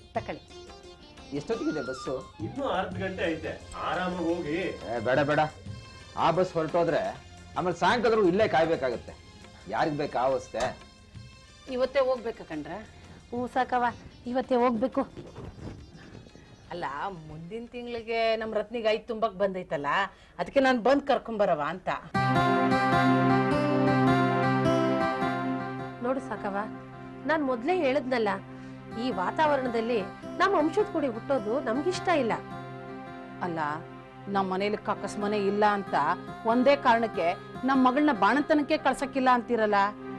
ತಕೊಳ್ಳಿ ಎಷ್ಟೊತ್ತಿಗಿದೆ bus ಇನ್ನೂ ಅರ್ಧ ಗಂಟೆ ಐತೆ ಆರಾಮಾಗಿ ಹೋಗಿ ಏ, ಬೇಡ ಬೇಡ ಆ ಬಸ್ ಹೊರಟೋದ್ರೆ ಆಮೇಲೆ ಸಾಯಂಕಾಲ ಇಲ್ಲೇ ಕಾಯ್ಬೇಕಾಗತ್ತೆ ಯಾರಿಗ್ ಬೇಕು ಆ ಅವಸ್ಥೆ ಇವತ್ತೇ ಹೋಗ್ಬೇಕಾ ಕಂಡ್ರ ಹ್ಞೂ ಸಾಕವ ಇವತ್ತೇ ಹೋಗ್ಬೇಕು ಅಲ್ಲ ಮುಂದಿನ ತಿಂಗಳಿಗೆ ನಮ್ಮ ರತ್ನಿಗೆ ಐದು ತುಂಬಕ್ ಬಂದೈತಲ್ಲ ಅದಕ್ಕೆ ನಾನು ಬಂದ್ ಕರ್ಕೊಂಬರವ ಅಂತ ನೋಡು ಸಾಕವ ನಾನು ಮೊದಲೇ ಹೇಳಿದ್ನಲ್ಲ ಈ ವಾತಾವರಣದಲ್ಲಿ ನಮ್ಮ ಅಂಶದ ಕುಡಿ ಹುಟ್ಟೋದು ನಮ್ಗಿಷ್ಟ ಇಲ್ಲ ಅಲ್ಲ ನಮ್ಮ ಮನೇಲಿ ಕಕ್ಕಸ್ ಮನೆ ಇಲ್ಲ ಅಂತ ಒಂದೇ ಕಾರಣಕ್ಕೆ ನಮ್ಮ ಮಗಳನ್ನ ಬಾಣಂತನಕ್ಕೆ ಕಳ್ಸಕ್ಕಿಲ್ಲ ಅಂತೀರಲ್ಲ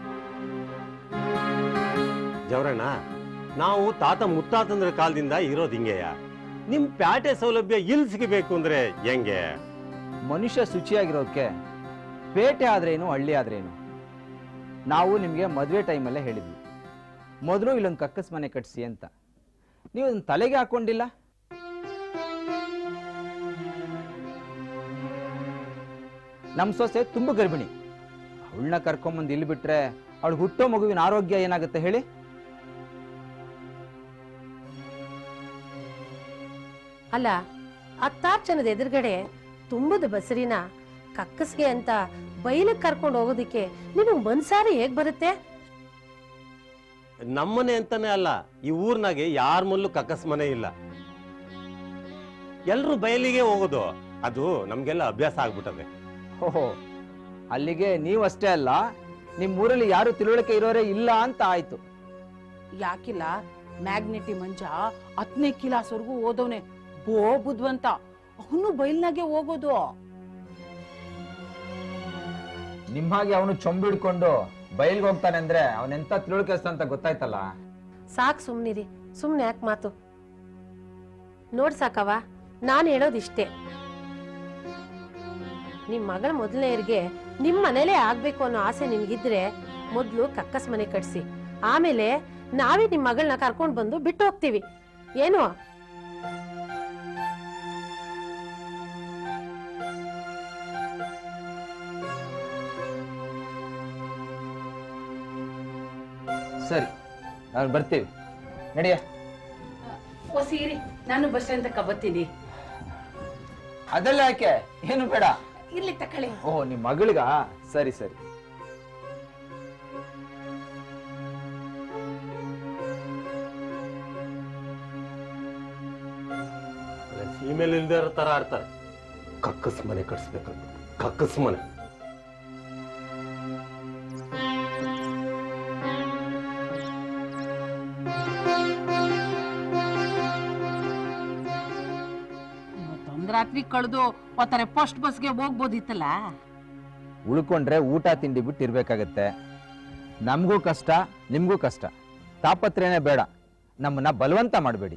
ಜವರಣ್ಣ ನಾವು ತಾತ ಮುತ್ತಾತಂದ್ರ ಕಾಲದಿಂದ ಇರೋದ್ ಹಿಂಗೆಯ ನಿಮ್ ಪ್ಯಾಟೆ ಸೌಲಭ್ಯ ಇಲ್ ಸಿಗಬೇಕು ಅಂದ್ರೆ ಹೆಂಗೆ ಮನುಷ್ಯ ಶುಚಿಯಾಗಿರೋಕೆ ಪೇಟೆ ಆದ್ರೇನು ಹಳ್ಳಿ ಆದ್ರೇನು ನಾವು ನಿಮಗೆ ಮದುವೆ ಟೈಮಲ್ಲೇ ಹೇಳಿದ್ವಿ ಮೊದಲು ಇಲ್ಲೊಂದು ಕಕ್ಕಸ್ ಮನೆ ಕಟ್ಸಿ ಅಂತ ನೀವು ಅದನ್ನ ತಲೆಗೆ ಹಾಕೊಂಡಿಲ್ಲ ನಮ್ಮ ಸೊಸೆ ತುಂಬ ಗರ್ಭಿಣಿ ಅವಳನ್ನ ಕರ್ಕೊಂಬಂದು ಇಲ್ಲಿ ಬಿಟ್ರೆ ಅವಳು ಹುಟ್ಟೋ ಮಗುವಿನ ಆರೋಗ್ಯ ಏನಾಗುತ್ತೆ ಹೇಳಿ ಅಲ್ಲ ಹತ್ತಾರು ಜನದ ಎದುರುಗಡೆ ತುಂಬದ ಬಸರಿನ ಕಕ್ಕಸ್ಗೆ ಅಂತ ಬೈಲಕ್ಕೆ ಕರ್ಕೊಂಡು ಹೋಗೋದಿಕ್ಕೆ ನಿಮಗೆ ಮನ್ಸಾರಿ ಹೇಗ್ ಬರುತ್ತೆ ನಮ್ಮನೆ ಅಂತಾನೆ ಅಲ್ಲ ಈ ಊರ್ನಾಗೆ ಯಾರ ಮಲ್ಲೂ ಕಕ್ಕಸ್ ಮನೆ ಇಲ್ಲ ಎಲ್ರು ಬಯಲಿಗೆ ಹೋಗೋದು ಅದು ನಮ್ಗೆಲ್ಲ ಅಭ್ಯಾಸ ಆಗ್ಬಿಟ್ಟದೆ ಓಹೋ ಅಲ್ಲಿಗೆ ನೀವು ಅಷ್ಟೇ ಅಲ್ಲ ನಿಮ್ಮ ಊರಲ್ಲಿ ಯಾರು ತಿಳುವಳಿಕೆ ಇರೋರೇ ಇಲ್ಲ ಅಂತ ಆಯ್ತು ಯಾಕಿಲ್ಲ ಮ್ಯಾಗ್ನೆಟಿ ಮಂಜ ಹತ್ತನೇ ಕಿಲಾಸ್ವರೆಗೂ ಓದೋನೆ ಬೋ ಬುದ್ವಂತ ಅವನು ಬೈಲ್ನಾಗೆ ಹೋಗೋದು ನಿಮ್ಮ ಹಾಗೆ ಅವನು ಚೊಂಬಿಡ್ಕೊಂಡು ಬಯಲ್ಗೆ ಹೋಗ್ತಾನೆ ಅಂದ್ರೆ ಅವನೆಂತ ತಿಳುವಳಿಕೆ ಅಂತ ಗೊತ್ತಾಯ್ತಲ್ಲ ಸಾಕ್ ಸುಮ್ನಿರಿ ಸುಮ್ನೆ ಯಾಕೆ ಮಾತು ನೋಡ್ ಸಾಕವ ನಾನು ಹೇಳೋದಿಷ್ಟೇ ನಿಮ್ ಮಗಳ ಮೊದಲನೇಯರಿಗೆ ನಿಮ್ ಮನೇಲೇ ಆಗ್ಬೇಕು ಅನ್ನೋ ಆಸೆ ನಿಮ್ಗಿದ್ರೆ ಮೊದ್ಲು ಕಕ್ಕಸ್ ಮನೆ ಕಟ್ಸಿ ಆಮೇಲೆ ನಾವೇ ನಿಮ್ ಮಗಳನ್ನ ಕರ್ಕೊಂಡ್ ಬಂದು ಬಿಟ್ಟು ಹೋಗ್ತೀವಿ ಏನು ಸರಿ ನಾವು ಬರ್ತೀವಿ ನಡಿಯ ಓ ಸೀರಿ ನಾನು ಬಸ್ ಸ್ಟ್ಯಾಂಡ್ ತಕ ಬರ್ತೀನಿ ಅದೆಲ್ಲ ಯಾಕೆ ಏನು ಬೇಡ ಇರ್ಲಿ ತಕೊಳ್ಳಿ ಓಹೋ ನಿಮ್ ಮಗಳಿಗ ಸರಿ ಸರಿ ಸೀಮೆಲ್ ಇಲ್ದೇ ಇರೋ ತರ ಆಡ್ತಾರೆ ಕಕ್ಕಸ್ ಮನೆ ಕಟ್ಸ್ಬೇಕಂತ ಕಕ್ಕಸ್ ಮನೆ ಇವತ್ತೊಂದ್ ರಾತ್ರಿ ಕಳೆದು ಒತ್ತಾರೆ ಫಸ್ಟ್ ಬಸ್ಗೆ ಹೋಗ್ಬೋದಿತ್ತಲ್ಲ ಉಳ್ಕೊಂಡ್ರೆ ಊಟ ತಿಂಡಿ ಬಿಟ್ಟು ಇರ್ಬೇಕಾಗತ್ತೆ ನಮಗೂ ಕಷ್ಟ ನಿಮಗೂ ಕಷ್ಟ ತಾಪತ್ರೇನೆ ಬೇಡ ನಮ್ಮನ್ನ ಬಲವಂತ ಮಾಡಬೇಡಿ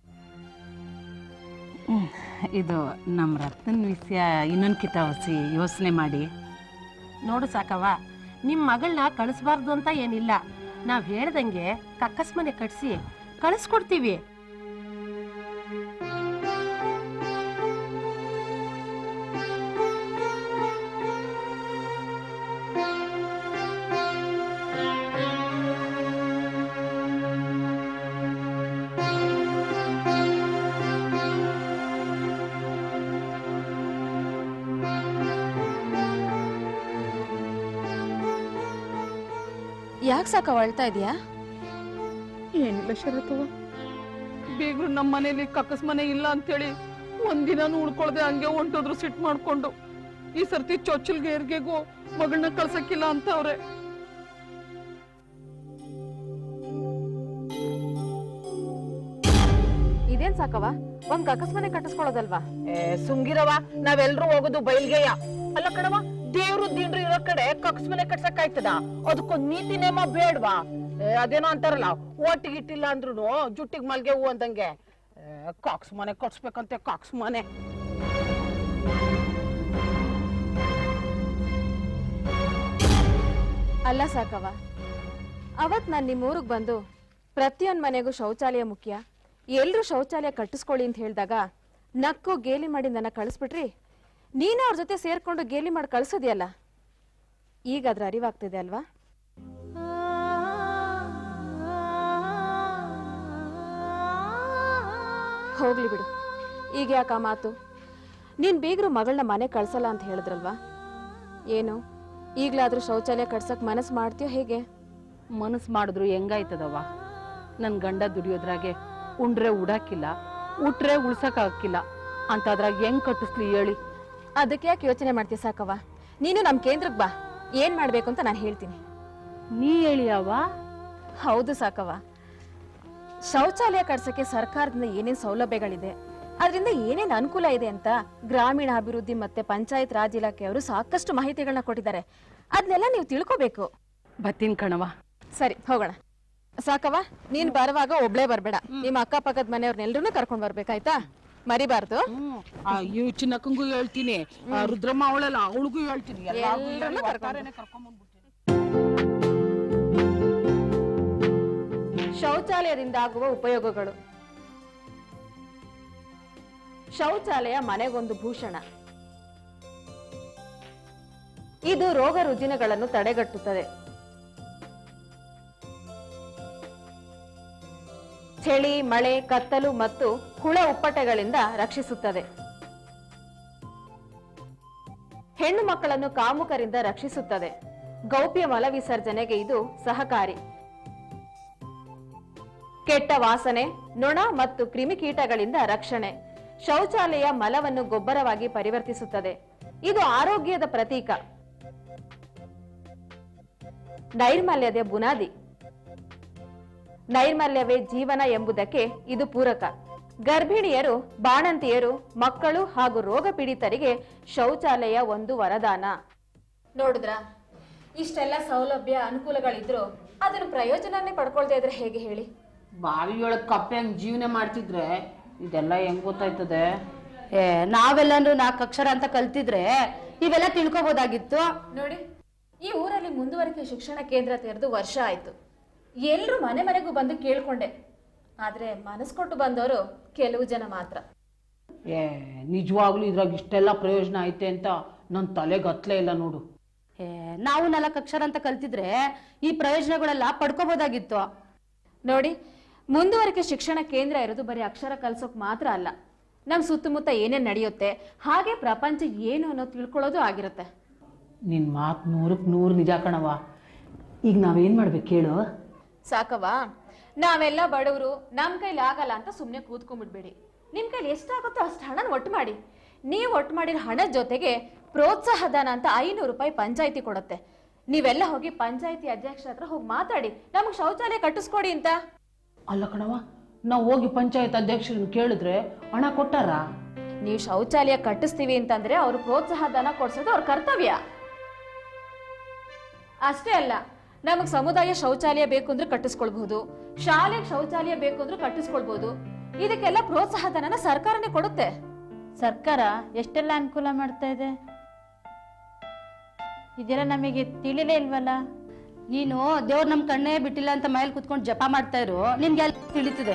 ಇದು ನಮ್ಮ ರತ್ನ ವಿಷಯ ಇನ್ನೊಂದು ಕಿತಾವಸಿ ಯೋಚನೆ ಮಾಡಿ ನೋಡು ಸಾಕವ ನಿಮ್ ಮಗಳನ್ನ ಕಳಿಸ್ಬಾರ್ದು ಅಂತ ಏನಿಲ್ಲ ನಾವ್ ಹೇಳ್ದಂಗೆ ಕಕ್ಕಸ್ ಮನೆ ಕಟ್ಸಿ ಕಳಿಸ್ಕೊಡ್ತೀವಿ ಯಾಕೆ ಸಾಕ ಅಳ್ತಾ ಇದೀಯಾ ಏನಿಲ್ಲ ಶರತವ ಬೇಗ್ರು ನಮ್ಮ ಮನೇಲಿ ಕಕ್ಕಸ್ ಮನೆ ಇಲ್ಲ ಅಂತೇಳಿ ಒಂದಿನಾನು ಉಳ್ಕೊಳ್ದೆ ಹಂಗೆ ಹೊಂಟೋದ್ರು ಸಿಟ್ ಮಾಡ್ಕೊಂಡು ಈ ಸರ್ತಿ ಚೊಚ್ಚಲ್ಗೆ ಏರ್ಗೆಗೂ ಮಗಳನ್ನ ಕಳ್ಸಕ್ಕಿಲ್ಲ ಅಂತ ಅವ್ರೆ ಇದೇನ್ ಸಾಕವ ಒಂದ್ ಅಕಸ್ಮನೆ ಕಟ್ಟಿಸ್ಕೊಳ್ಳೋದಲ್ವಾ ಏ ಸುಮ್ಗಿರವ ನಾವೆಲ್ರೂ ಹೋಗೋದು ಬಯಲ್ಗೆಯ ಅಲ್ಲ ಕಣವ ದೇವ್ರು ದಿಂಡ್ರು ಇರೋ ಕಡೆ ಕಕ್ಸ್ ಮನೆ ಕಟ್ಸಕ್ ಆಯ್ತದ ಅದಕ್ಕೊಂದ್ ನೀತಿ ನೇಮ ಬೇಡ್ವಾ ಏ, ಅದೇನೋ ಅಂತಾರಲ್ಲ ಓಟಿಗಿಟ್ಟಿಲ್ಲ ಅಂದ್ರೂ ಜುಟ್ಟಿಗೆ ಮಲ್ಗೆ ಹೂ ಅಂದಂಗೆ ಏ, ಕಾಕ್ಸ್ ಮನೆ ಕಟ್ಸ್ಬೇಕಂತೆ ಕಾಕ್ಸ್ ಮನೆ ಅಲ್ಲ ಸಾಕವ ಅವತ್ ನಾನ್ ನಿಮ್ ಊರಿಗೆ ಬಂದು ಪ್ರತಿಯೊಂದ್ ಮನೆಗೂ ಶೌಚಾಲಯ ಮುಖ್ಯ ಎಲ್ರು ಶೌಚಾಲಯ ಕಟ್ಟಿಸ್ಕೊಳ್ಳಿ ಅಂತ ಹೇಳಿದಾಗ ನಕ್ಕು ಗೇಲಿ ಮಾಡಿ ನನ್ನ ಕಳಿಸ್ಬಿಟ್ರಿ ನೀನು ಅವ್ರ ಜೊತೆ ಸೇರ್ಕೊಂಡು ಗೇಲಿ ಮಾಡಿ ಕಳ್ಸೋದಿಯಲ್ಲ ಈಗ ಅದ್ರ ಅರಿವಾಗ್ತಿದೆ ಅಲ್ವಾ ಹೋಗ್ಲಿ ಬಿಡು ಈಗ ಯಾಕ ಆ ಮಾತು ನೀನ್ ಬೀಗ್ರು ಮಗಳನ್ನ ಮನೆ ಕಳ್ಸಲ್ಲ ಅಂತ ಹೇಳಿದ್ರಲ್ವಾ ಏನು ಈಗ್ಲಾದ್ರೂ ಶೌಚಾಲಯ ಕಟ್ಸಕ್ ಮನಸ್ಸು ಮಾಡ್ತೀಯೋ ಹೇಗೆ ಮನಸ್ಸು ಮಾಡಿದ್ರು ಹೆಂಗಾಯ್ತದವ್ವ ನನ್ನ ಗಂಡ ದುಡಿಯೋದ್ರಾಗೆ ಉಂಡ್ರೆ ಉಡಾಕಿಲ್ಲ ಉಟ್ರೆ ಉಳ್ಸಕ್ಕಾಗಿಲ್ಲ ಅಂತದ್ರಾಗ ಹೆಂಗ್ ಕಟ್ಟಿಸ್ಲಿ ಹೇಳಿ ಅದಕ್ಕೆ ಯಾಕೆ ಯೋಚನೆ ಮಾಡ್ತೀಯ ಸಾಕವ್ವ ನೀನು ನಮ್ ಕೇಂದ್ರಕ್ಕೆ ಬಾ ಏನ್ ಮಾಡ್ಬೇಕು ಅಂತ ನಾನು ಹೇಳ್ತೀನಿ ನೀ ಹೇಳಿ ಅವ್ವ ಹೌದು ಸಾಕವ್ವ ಶೌಚಾಲಯ ಕಟ್ಸಕ್ಕೆ ಸರ್ಕಾರದಿಂದ ಏನೇನ್ ಸೌಲಭ್ಯಗಳಿದೆ ಅದರಿಂದ ಏನೇನ್ ಅನುಕೂಲ ಇದೆ ಅಂತ ಗ್ರಾಮೀಣ ಅಭಿವೃದ್ಧಿ ಮತ್ತೆ ಪಂಚಾಯತ್ ರಾಜ್ ಇಲಾಖೆಯವರು ಸಾಕಷ್ಟು ಮಾಹಿತಿಗಳನ್ನ ಕೊಟ್ಟಿದ್ದಾರೆ ಅದನ್ನೆಲ್ಲ ನೀವು ತಿಳ್ಕೊಬೇಕು ಬತ್ತೀನಿ ಕಣವ ಸರಿ ಹೋಗೋಣ ಸಾಕವ್ವ ನೀನ್ ಬರುವಾಗ ಒಬ್ಳೇ ಬರ್ಬೇಡ ನಿಮ್ಮ ಅಕ್ಕಪಕ್ಕದ ಮನೆಯವ್ರನ್ನೆಲ್ರೂ ಕರ್ಕೊಂಡ್ ಬರ್ಬೇಕಾಯ್ತಾ ಮರಿಬಾರ್ದು ಈ ಚಿನ್ನಕ್ಕಂಗೂ ಹೇಳ್ತೀನಿ ಆ ರುದ್ರಮ್ಮ ಅವಳಲ್ಲ ಅವಳಿಗೂ ಹೇಳ್ತೀನಿ ಎಲ್ಲಾರ್ಗೂ ಎಲ್ರನ್ನೂ ಹೇಳಿ ಕರ್ಕೊಂಡು ಒಟ್ಟಾರೆನೇ ಕರ್ಕೊಂಡ್ಬಂದ್ಬಿಡ್ತೀನಿ ಶೌಚಾಲಯದಿಂದ ಆಗುವ ಉಪಯೋಗಗಳು ಶೌಚಾಲಯ ಮನೆಗೊಂದು ಭೂಷಣ ಇದು ರೋಗ ರುಜಿನಗಳನ್ನು ತಡೆಗಟ್ಟುತ್ತದೆ ಚಳಿ ಮಳೆ ಕತ್ತಲು ಮತ್ತು ಹುಳ ಉಪ್ಪಟೆಗಳಿಂದ ರಕ್ಷಿಸುತ್ತದೆ ಹೆಣ್ಣು ಮಕ್ಕಳನ್ನು ಕಾಮುಕರಿಂದ ರಕ್ಷಿಸುತ್ತದೆ ಗೌಪ್ಯ ಮಲ ವಿಸರ್ಜನೆಗೆ ಇದು ಸಹಕಾರಿ ಕೆಟ್ಟ ವಾಸನೆ ನೊಣ ಮತ್ತು ಕ್ರಿಮಿಕೀಟಗಳಿಂದ ರಕ್ಷಣೆ ಶೌಚಾಲಯ ಮಲವನ್ನು ಗೊಬ್ಬರವಾಗಿ ಪರಿವರ್ತಿಸುತ್ತದೆ ಇದು ಆರೋಗ್ಯದ ಪ್ರತೀಕ ನೈರ್ಮಲ್ಯದ ಬುನಾದಿ ನೈರ್ಮಲ್ಯವೇ ಜೀವನ ಎಂಬುದಕ್ಕೆ ಇದು ಪೂರಕ ಗರ್ಭಿಣಿಯರು ಬಾಣಂತಿಯರು ಮಕ್ಕಳು ಹಾಗೂ ರೋಗ ಪೀಡಿತರಿಗೆ ಶೌಚಾಲಯ ಒಂದು ವರದಾನ ನೋಡಿದ್ರ ಇಷ್ಟೆಲ್ಲ ಸೌಲಭ್ಯ ಅನುಕೂಲಗಳಿದ್ರು ಅದನ್ನು ಪ್ರಯೋಜನನೇ ಪಡ್ಕೊಳ್ತಾ ಇದ್ರೆ ಹೇಗೆ ಹೇಳಿ ಬಾವಿಯೊಳಗ್ ಕಪ್ಪೆ ಹಂಗ್ ಜೀವನ ಮಾಡ್ತಿದ್ರೆ ಇದೆಲ್ಲ ಹೆಂಗ್ ಗೊತ್ತಾಯ್ತದೆ ಏ ನಾವೆಲ್ಲರೂ ನಾಲ್ಕು ಅಕ್ಷರ ಅಂತ ಕಲ್ತಿದ್ರೆ ಇವೆಲ್ಲ ತಿಳ್ಕೊಬೋದಾಗಿತ್ತು ನೋಡಿ ಈ ಊರಲ್ಲಿ ಮುಂದುವರಿಕೆ ಶಿಕ್ಷಣ ಕೇಂದ್ರ ತೆರೆದು ವರ್ಷ ಆಯ್ತು ಎಲ್ರು ಮನೆ ಮನೆಗೂ ಬಂದು ಕೇಳ್ಕೊಂಡೆ ಆದ್ರೆ ಮನಸ್ ಕೊಟ್ಟು ಬಂದವರು ಕೆಲವು ಜನ ಮಾತ್ರ ಏ ನಿಜವಾಗ್ಲೂ ಇದ್ರಾಗ ಇಷ್ಟೆಲ್ಲ ಪ್ರಯೋಜನ ಐತೆ ಅಂತ ನನ್ ತಲೆಗೆ ಹತ್ಲೇ ಇಲ್ಲ ನೋಡು ಏ ನಾವು ನಾಲ್ಕು ಅಕ್ಷರ ಅಂತ ಕಲ್ತಿದ್ರೆ ಈ ಪ್ರಯೋಜನಗಳೆಲ್ಲ ಪಡ್ಕೋಬೋದಾಗಿತ್ತು ನೋಡಿ ಮುಂದುವರಿಕೆ ಶಿಕ್ಷಣ ಕೇಂದ್ರ ಇರೋದು ಬರೀ ಅಕ್ಷರ ಕಲ್ಸೋಕ್ ಮಾತ್ರ ಅಲ್ಲ ನಮ್ ಸುತ್ತಮುತ್ತ ಏನೇನ್ ನಡೆಯುತ್ತೆ ಹಾಗೆ ಪ್ರಪಂಚ ಏನು ಅನ್ನೋ ತಿಳ್ಕೊಳ್ಳೋದು ಆಗಿರುತ್ತೆ ನಿನ್ ಮಾತ್ ನೂರಕ್ ನೂರು ನಿಜ ಕಣವ ಈಗ ನಾವೇನ್ ಮಾಡ್ಬೇಕು ಹೇಳು ಸಾಕವಾ ನಾವೆಲ್ಲ ಬಡವರು ನಮ್ ಕೈಲಿ ಆಗಲ್ಲ ಅಂತ ಸುಮ್ನೆ ಕೂತ್ಕೊಂಡ್ಬಿಡ್ಬೇಡಿ ನಿಮ್ ಕೈಲಿ ಎಷ್ಟಾಗುತ್ತೋ ಅಷ್ಟು ಹಣನ ಒಟ್ಟು ಮಾಡಿ ನೀವು ಒಟ್ಟು ಮಾಡಿರೋ ಹಣದ ಜೊತೆಗೆ ಪ್ರೋತ್ಸಾಹ ಧನ ಅಂತ ಐನೂರು ರೂಪಾಯಿ ಪಂಚಾಯತಿ ಕೊಡುತ್ತೆ ನೀವೆಲ್ಲ ಹೋಗಿ ಪಂಚಾಯತಿ ಅಧ್ಯಕ್ಷರ ಹತ್ರ ಹೋಗಿ ಮಾತಾಡಿ ನಮಗ್ ಶೌಚಾಲಯ ಕಟ್ಟಿಸ್ಕೊಡಿ ಅಂತ ಅಲ್ಲ ಕಣವ ನಾವು ಹೋಗಿ ಪಂಚಾಯತ್ ಅಧ್ಯಕ್ಷರನ್ನ ಕೇಳಿದ್ರೆ ಹಣ ಕೊಟ್ಟಾರ ನೀವು ಶೌಚಾಲಯ ಕಟ್ಟಿಸ್ತೀವಿ ಅಂತಂದ್ರೆ ಅವ್ರು ಪ್ರೋತ್ಸಾಹ ಧನ ಕೊಡ್ಸೋದು ಅವ್ರ ಕರ್ತವ್ಯ ಅಷ್ಟೇ ಅಲ್ಲ ನಮಗ್ ಸಮುದಾಯ ಶೌಚಾಲಯ ಬೇಕು ಅಂದ್ರೆ ಕಟ್ಟಿಸ್ಕೊಳ್ಬಹುದು ಶಾಲೆಗೆ ಶೌಚಾಲಯ ಬೇಕು ಅಂದ್ರೆ ಕಟ್ಟಿಸ್ಕೊಳ್ಬಹುದು ಇದಕ್ಕೆಲ್ಲ ಪ್ರೋತ್ಸಾಹ ಧನನ ಸರ್ಕಾರನೇ ಕೊಡುತ್ತೆ ಸರ್ಕಾರ ಎಷ್ಟೆಲ್ಲ ಅನುಕೂಲ ಮಾಡ್ತಾ ಇದೆ ಇದೆಲ್ಲ ನಮಗೆ ತಿಳಿಲೇ ಇಲ್ವಲ್ಲ ನೀನು ದೇವ್ರು ನಮ್ ಕಣ್ಣೇ ಬಿಟ್ಟಿಲ್ಲ ಅಂತ ಮನೇಲಿ ಕುತ್ಕೊಂಡು ಜಪ ಮಾಡ್ತಾ ಇರು ನಿನ್ಗೆ ಎಲ್ಲ ತಿಳಿತದೆ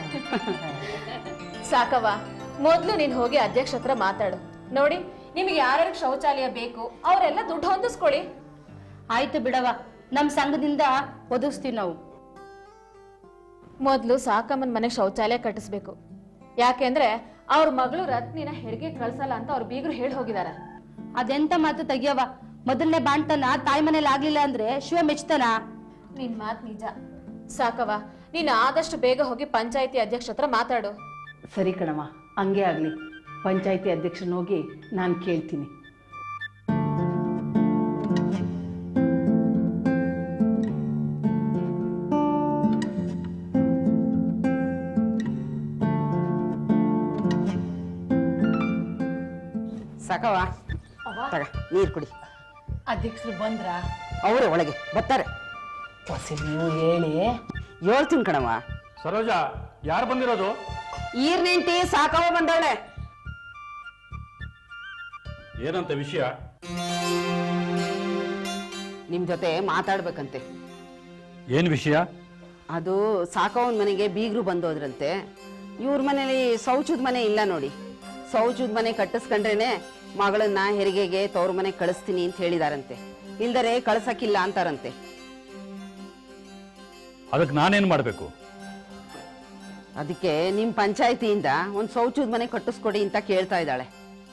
ಸಾಕವ್ವ ಮೊದ್ಲು ನೀನ್ ಹೋಗಿ ಅಧ್ಯಕ್ಷ ಹತ್ರ ಮಾತಾಡು ನೋಡಿ ನಿಮಗೆ ಯಾರ್ಯಾರಿಗೆ ಶೌಚಾಲಯ ಬೇಕು ಅವರೆಲ್ಲ ದುಡ್ಡು ಹೊಂದಿಸ್ಕೊಳ್ಳಿ ಆಯ್ತು ಬಿಡವ ನಮ್ ಸಂಘದಿಂದ ಒದಗಿಸ್ತೀವಿ ನಾವು ಮೊದ್ಲು ಸಾಕಮ್ಮನ ಮನೆ ಶೌಚಾಲಯ ಕಟ್ಟಿಸ್ಬೇಕು ಯಾಕೆಂದ್ರೆ ಅವ್ರ ಮಗಳು ರತ್ನಿನ ಹೆರಿಗೆ ಕಳ್ಸಲ್ಲ ಅಂತ ಅವ್ರ ಬೀಗರು ಹೇಳಿ ಹೋಗಿದಾರೆ ಅದೆಂತ ಮಾತು ತೆಗಿಯವ ಮೊದಲನೇ ಬಾಣ್ತನ ತಾಯಿ ಮನೇಲಿ ಆಗ್ಲಿಲ್ಲ ಅಂದ್ರೆ ಶಿವ ಮೆಚ್ತಾನ ನಿನ್ ಮಾತ್ ನಿಜ ಸಾಕವ್ವ ನೀನ್ ಆದಷ್ಟು ಬೇಗ ಹೋಗಿ ಪಂಚಾಯತಿ ಅಧ್ಯಕ್ಷ ಹತ್ರ ಮಾತಾಡು ಸರಿ ಕಣವ ಹಂಗೆ ಆಗ್ಲಿ ಪಂಚಾಯತಿ ಅಧ್ಯಕ್ಷನ ಹೋಗಿ ನಾನು ಕೇಳ್ತೀನಿ ಸಾಕವ ತಗ ನೀರು ಕುಡಿ ಅಧ್ಯಕ್ಷರು ಬಂದ್ರ ಅವರೇ ಒಳಗೆ ಬರ್ತಾರೆ ಹೊಸ ನೀವು ಹೇಳಿ ಹೇಳ್ತೀನಿ ಕಣವ ಸರೋಜ ಯಾರು ಬಂದಿರೋದು ಈರ್ನೆಂಟಿ ಸಾಕವ ಬಂದವಳೆ ಏನಂತ ವಿಷಯ ನಿಮ್ ಜೊತೆ ಮಾತಾಡ್ಬೇಕಂತೆ ಏನ್ ವಿಷಯ ಅದು ಸಾಕವನ್ ಮನೆಗೆ ಬೀಗರು ಬಂದೋದ್ರಂತೆ ಇವ್ರ ಮನೇಲಿ ಶೌಚದ ಮನೆ ಇಲ್ಲ ನೋಡಿ ಶೌಚದ ಮನೆ ಕಟ್ಟಿಸ್ಕೊಂಡ್ರೇನೆ ಮಗಳನ್ನ ಹೆರಿಗೆಗೆ ತವ್ರ ಮನೆ ಕಳಿಸ್ತೀನಿ ಅಂತ ಹೇಳಿದಾರಂತೆ ಇಲ್ದರೆ ಕಳ್ಸಕ್ಕಿಲ್ಲ ಅಂತಾರಂತೆ ಅದಕ್ಕೆ ನಾನೇನ್ ಮಾಡ್ಬೇಕು ಅದಕ್ಕೆ ನಿಮ್ ಪಂಚಾಯತಿಯಿಂದ ಒಂದ್ ಶೌಚದ ಮನೆ ಕಟ್ಟಿಸ್ಕೊಡಿ ಅಂತ ಕೇಳ್ತಾ ಇದ್ದಾಳೆ